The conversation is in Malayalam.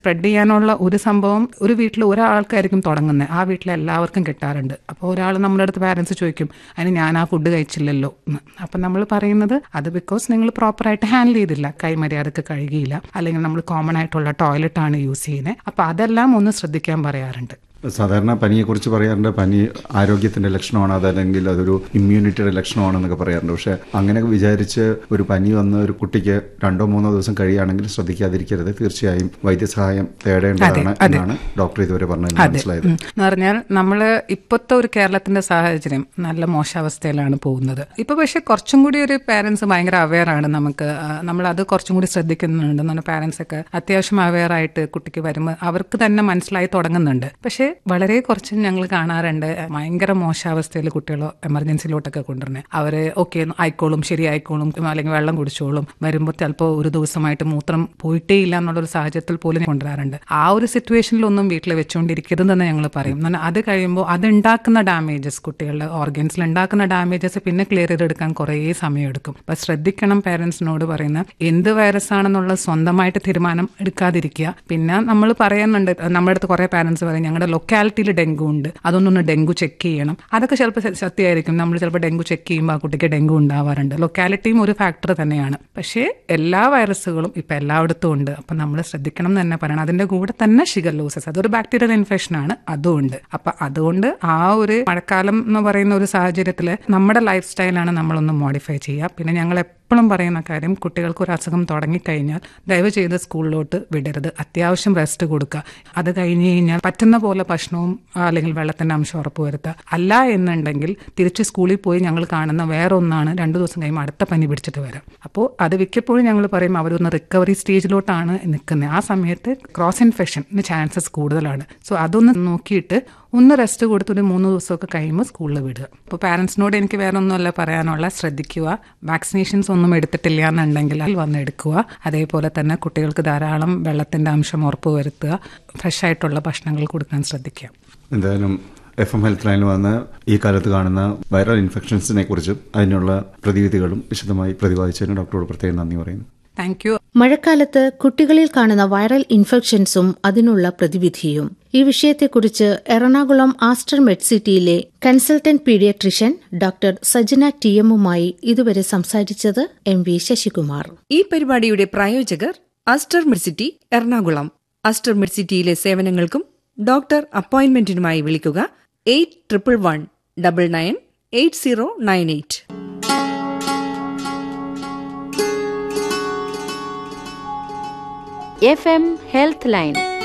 സ്പ്രെഡ് ചെയ്യാനുള്ള ഒരു സംഭവം ഒരു വീട്ടിൽ ഒരാൾക്കായിരിക്കും തുടങ്ങുന്നത് ആ വീട്ടിൽ എല്ലാവർക്കും കിട്ടാറുണ്ട് അപ്പോൾ ഒരാൾ നമ്മുടെ അടുത്ത് പാരൻസ് ചോദിക്കും അതിന് ഞാൻ ആ ഫുഡ് കഴിച്ചില്ലല്ലോ എന്ന് അപ്പം നമ്മൾ പറയുന്നത് അത് ബിക്കോസ് നിങ്ങൾ പ്രോപ്പറായിട്ട് ഹാൻഡിൽ ചെയ്തില്ല കൈമര്യാദക്ക് കഴുകിയില്ല അല്ലെങ്കിൽ നമ്മൾ കോമൺ ആയിട്ടുള്ള ടോയ്ലറ്റാണ് യൂസ് ചെയ്യുന്നത് അപ്പോൾ അതെല്ലാം ഒന്ന് ശ്രദ്ധിക്കാൻ പറയാറുണ്ട് സാധാരണ പനിയെക്കുറിച്ച് പറയാറുണ്ട് പനി ആരോഗ്യത്തിന്റെ ലക്ഷണമാണ് അതല്ലെങ്കിൽ അതൊരു ഇമ്മ്യൂണിറ്റിയുടെ ലക്ഷണമാണെന്നൊക്കെ പറയാറുണ്ട് പക്ഷെ അങ്ങനെ വിചാരിച്ച് ഒരു പനി വന്ന ഒരു കുട്ടിക്ക് രണ്ടോ മൂന്നോ ദിവസം കഴിയുകയാണെങ്കിൽ ശ്രദ്ധിക്കാതിരിക്കരുത് തീർച്ചയായും വൈദ്യസഹായം തേടേണ്ടതാണ് എന്നാണ് ഡോക്ടർ ഇതുവരെ പറഞ്ഞത് മനസ്സിലായത് ഉം. എന്ന് പറഞ്ഞാൽ നമ്മൾ ഇപ്പോഴത്തെ ഒരു കേരളത്തിന്റെ സാഹചര്യം നല്ല മോശാവസ്ഥയിലാണ് പോകുന്നത് ഇപ്പൊ പക്ഷെ കുറച്ചും കൂടി ഒരു പാരന്റ്സ് ഭയങ്കര അവെയർ ആണ് നമുക്ക് നമ്മൾ അത് കുറച്ചും കൂടി ശ്രദ്ധിക്കുന്നുണ്ട് എന്ന് പാരന്റ്സ് ഒക്കെ അത്യാവശ്യം അവെയർ ആയിട്ട് കുട്ടിക്ക് വരുമ്പോൾ അവർക്ക് തന്നെ മനസ്സിലായി തുടങ്ങുന്നുണ്ട് പക്ഷെ വളരെ കുറച്ച് ഞങ്ങൾ കാണാറുണ്ട് ഭയങ്കര മോശാവസ്ഥയിൽ കുട്ടികൾ എമർജൻസിയിലോട്ടൊക്കെ കൊണ്ടുവരുന്നത് അവര് ഓക്കെ ആയിക്കോളും ശരി ആയിക്കോളും അല്ലെങ്കിൽ വെള്ളം കുടിച്ചോളും വരുമ്പോൾ ചിലപ്പോൾ ഒരു ദിവസമായിട്ട് മൂത്രം പോയിട്ടേ ഇല്ല എന്നുള്ളൊരു സാഹചര്യത്തിൽ പോലും കൊണ്ടുവരാറുണ്ട് ആ ഒരു സിറ്റുവേഷനിലൊന്നും വീട്ടിൽ വെച്ചുകൊണ്ടിരിക്കരുതെന്ന് ഞങ്ങൾ പറയും എന്നാൽ അത് കഴിയുമ്പോൾ അത് ഉണ്ടാക്കുന്ന ഡാമേജസ് കുട്ടികളുടെ ഓർഗൻസിൽ ഉണ്ടാക്കുന്ന ഡാമേജസ് പിന്നെ ക്ലിയർ ചെയ്തെടുക്കാൻ കുറേ സമയമെടുക്കും അപ്പൊ ശ്രദ്ധിക്കണം പേരൻസിനോട് പറയുന്ന എന്ത് വൈറസ് ആണെന്നുള്ള സ്വന്തമായിട്ട് തീരുമാനം എടുക്കാതിരിക്കുക പിന്നെ നമ്മൾ പറയുന്നുണ്ട് നമ്മുടെ അടുത്ത് കുറേ പാരൻസ് പറയും ഞങ്ങളുടെ ലൊക്കാലിറ്റിയിൽ ഡെങ്കു ഉണ്ട് അതൊന്നൊന്ന് ഡെങ്കു ചെക്ക് ചെയ്യണം അതൊക്കെ ചിലപ്പോൾ സ- സത്യമായിരിക്കും നമ്മൾ ചിലപ്പോൾ ഡെങ്കു ചെക്ക് ചെയ്യുമ്പോൾ ആ കുട്ടിക്ക് ഡെങ്കു ഉണ്ടാവാറുണ്ട് ലൊക്കാലിറ്റിയും ഒരു ഫാക്ടർ തന്നെയാണ് പക്ഷേ എല്ലാ വൈറസുകളും ഇപ്പം എല്ലായിടത്തും ഉണ്ട് അപ്പം നമ്മൾ ശ്രദ്ധിക്കണം എന്ന് തന്നെ പറയണം അതിന്റെ കൂടെ തന്നെ ഷിഗല്ലോസിസ് അതൊരു ബാക്ടീരിയൽ ഇൻഫെക്ഷൻ ആണ് അതും ഉണ്ട് അപ്പം അതുകൊണ്ട് ആ ഒരു മഴക്കാലം എന്ന് പറയുന്ന ഒരു സാഹചര്യത്തിൽ നമ്മുടെ ലൈഫ് സ്റ്റൈലാണ് നമ്മളൊന്ന് മോഡിഫൈ ചെയ്യുക പിന്നെ ഞങ്ങൾ എപ്പോഴും പറയുന്ന കാര്യം കുട്ടികൾക്ക് ഒരു അസുഖം തുടങ്ങിക്കഴിഞ്ഞാൽ ദയവ് ചെയ്ത് സ്കൂളിലോട്ട് വിടരുത് അത്യാവശ്യം റെസ്റ്റ് കൊടുക്കുക അത് കഴിഞ്ഞ് കഴിഞ്ഞാൽ പറ്റുന്ന പോലെ ഭക്ഷണവും ആ, അല്ലെങ്കിൽ വെള്ളത്തിന്റെ അംശം ഉറപ്പുവരുത്തുക അല്ല എന്നുണ്ടെങ്കിൽ തിരിച്ച് സ്കൂളിൽ പോയി ഞങ്ങൾ കാണുന്ന വേറെ ഒന്നാണ് രണ്ടു ദിവസം കഴിയുമ്പോൾ അടുത്ത പനി പിടിച്ചിട്ട് വരാം അപ്പോൾ അത് മിക്കപ്പോഴും ഞങ്ങൾ പറയും അവരൊന്ന് റിക്കവറി സ്റ്റേജിലോട്ടാണ് നിൽക്കുന്നത് ആ സമയത്ത് ക്രോസ് ഇൻഫെക്ഷന് ചാൻസസ് കൂടുതലാണ് സോ അതൊന്ന് നോക്കിയിട്ട് ഒന്ന് റെസ്റ്റ് കൊടുത്ത് ഒരു മൂന്ന് ദിവസമൊക്കെ കഴിയുമ്പോൾ സ്കൂളിൽ വിടുക അപ്പോൾ പാരൻസിനോട് എനിക്ക് വേറെ ഒന്നുമല്ല പറയാനുള്ള ശ്രദ്ധിക്കുക വാക്സിനേഷൻസ് ഒന്നും എടുത്തിട്ടില്ല എന്നുണ്ടെങ്കിൽ അതിൽ വന്ന് എടുക്കുക അതേപോലെ തന്നെ കുട്ടികൾക്ക് ധാരാളം വെള്ളത്തിന്റെ അംശം ഉറപ്പുവരുത്തുക ഫ്രഷ് ആയിട്ടുള്ള ഭക്ഷണങ്ങൾ കൊടുക്കാൻ ശ്രദ്ധിക്കുക എന്തായാലും എഫ് എം ഹെൽത്ത് ലൈനിൽ വന്ന് ഈ കാലത്ത് കാണുന്ന വൈറൽ ഇൻഫെക്ഷൻസിനെ കുറിച്ചും അതിനുള്ള പ്രതിവിധികളും വിശദമായി പ്രതിപാദിച്ചതിന് ഡോക്ടറോട് പ്രത്യേകം നന്ദി പറയുന്നു താങ്ക് യു മഴക്കാലത്ത് കുട്ടികളിൽ കാണുന്ന വൈറൽ ഇൻഫെക്ഷൻസും അതിനുള്ള പ്രതിവിധിയും ഈ വിഷയത്തെക്കുറിച്ച് എറണാകുളം ആസ്റ്റർ മെഡ്സിറ്റിയിലെ consultant paediatrician doctor Sajana T എമ്മുമായി ഇതുവരെ സംസാരിച്ചത് എം വി ശശികുമാർ ഈ പരിപാടിയുടെ പ്രായോജകർ അസ്റ്റർ മിർസിറ്റി എറണാകുളം അസ്റ്റർ മിർസിറ്റിയിലെ സേവനങ്ങൾക്കും ഡോക്ടർ അപ്പോയിന്റ്മെന്റിനുമായി വിളിക്കുക eight triple one double nine eight zero nine eight F M health line